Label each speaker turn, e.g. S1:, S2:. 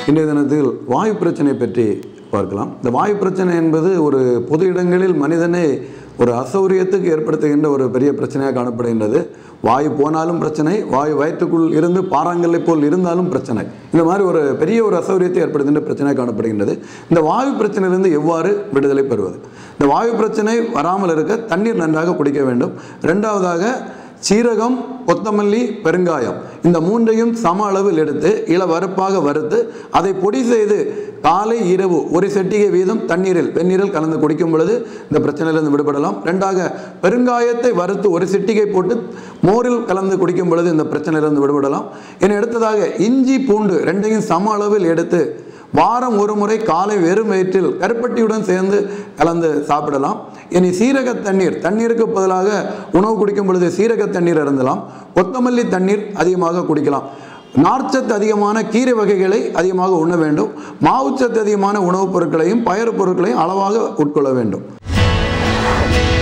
S1: இன்றைய தினத்தில் வாயு பிரச்சனை பற்றி பார்க்கலாம் இந்த வாயு பிரச்சனை என்பது ஒரு பொது இடங்களில் மனிதனை ஒரு அசௌரியத்துக்கு ஏற்படுத்துகின்ற ஒரு பெரிய பிரச்சனையாக காணப்படுகின்றது வாயு போனாலும் பிரச்சனை வாயு வயிற்றுக்குள் இருந்து பாறாங்கல்லை போல் இருந்தாலும் பிரச்சனை இந்த மாதிரி ஒரு பெரிய ஒரு அசௌரியத்தை ஏற்படுத்துகின்ற பிரச்சனையாக காணப்படுகின்றது இந்த வாயு பிரச்சனையிலிருந்து எவ்வாறு விடுதலை பெறுவது இந்த வாயு பிரச்சனை வராமல் இருக்க தண்ணீர் நன்றாக குடிக்க வேண்டும் ரெண்டாவதாக சீரகம் கொத்தமல்லி பெருங்காயம் இந்த மூன்றையும் சம அளவில் எடுத்து இள வறுப்பாக வறுத்து அதை பொடி செய்து காலை இரவு ஒரு செட்டிகை வீதம் தண்ணீரில் வெந்நீரில் கலந்து குடிக்கும் பொழுது இந்த பிரச்சனையிலிருந்து விடுபடலாம் ரெண்டாக பெருங்காயத்தை வறுத்து ஒரு சிட்டிகை போட்டு மோரில் கலந்து குடிக்கும் பொழுது இந்த பிரச்சனையிலிருந்து விடுபடலாம் என அடுத்ததாக இஞ்சி பூண்டு ரெண்டையும் சம அளவில் எடுத்து வாரம் ஒரு முறை காலை வெறும் வயிற்றில் கருப்பட்டியுடன் சேர்ந்து கலந்து சாப்பிடலாம் இனி சீரக தண்ணீர் தண்ணீருக்கு பதிலாக உணவு குடிக்கும் பொழுது சீரக தண்ணீர் அருந்தலாம் கொத்தமல்லி தண்ணீர் அதிகமாக குடிக்கலாம் நார்ச்சத்து அதிகமான கீரை வகைகளை அதிகமாக உண்ண வேண்டும் மாவுச்சத்து அதிகமான உணவுப் பொருட்களையும் பயறு பொருட்களையும் அளவாக உட்கொள்ள வேண்டும்